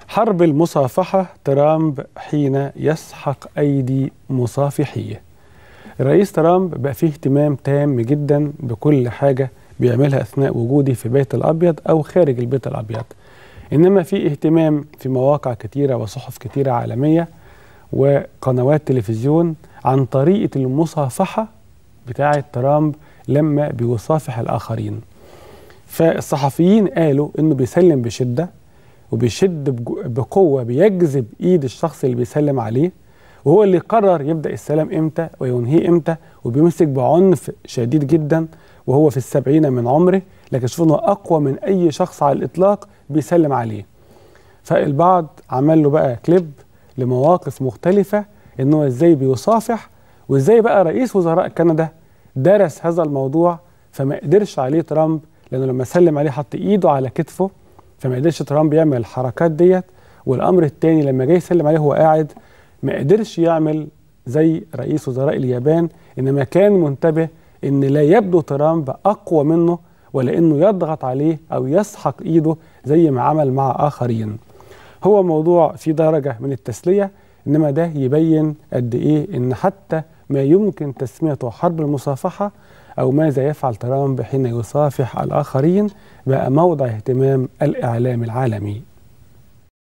حرب المصافحة ترامب حين يسحق أيدي مصافحيه الرئيس ترامب بقى فيه اهتمام تام جدا بكل حاجة بيعملها أثناء وجودي في بيت الأبيض أو خارج البيت الأبيض إنما في اهتمام في مواقع كتيرة وصحف كتيرة عالمية وقنوات تلفزيون عن طريقة المصافحة بتاعة ترامب لما بيصافح الآخرين فالصحفيين قالوا إنه بيسلم بشدة وبيشد بقوة بيجذب إيد الشخص اللي بيسلم عليه وهو اللي قرر يبدأ السلام إمتى وينهيه إمتى وبيمسك بعنف شديد جدا وهو في السبعين من عمره لكن شوفوا إنه أقوى من أي شخص على الإطلاق بيسلم عليه فالبعض عمل له بقى كليب لمواقف مختلفة إنه إزاي بيصافح وإزاي بقى رئيس وزراء كندا درس هذا الموضوع فما قدرش عليه ترامب لأنه لما سلم عليه حط إيده على كتفه فما قدرش ترامب يعمل الحركات ديت والأمر الثاني لما جاي يسلم عليه هو قاعد ما قدرش يعمل زي رئيس وزراء اليابان انما كان منتبه ان لا يبدو ترامب اقوى منه ولا انه يضغط عليه او يسحق ايده زي ما عمل مع اخرين هو موضوع في درجه من التسليه انما ده يبين قد ايه ان حتى ما يمكن تسميته حرب المصافحه او ماذا يفعل ترامب حين يصافح الاخرين بقى موضع اهتمام الاعلام العالمي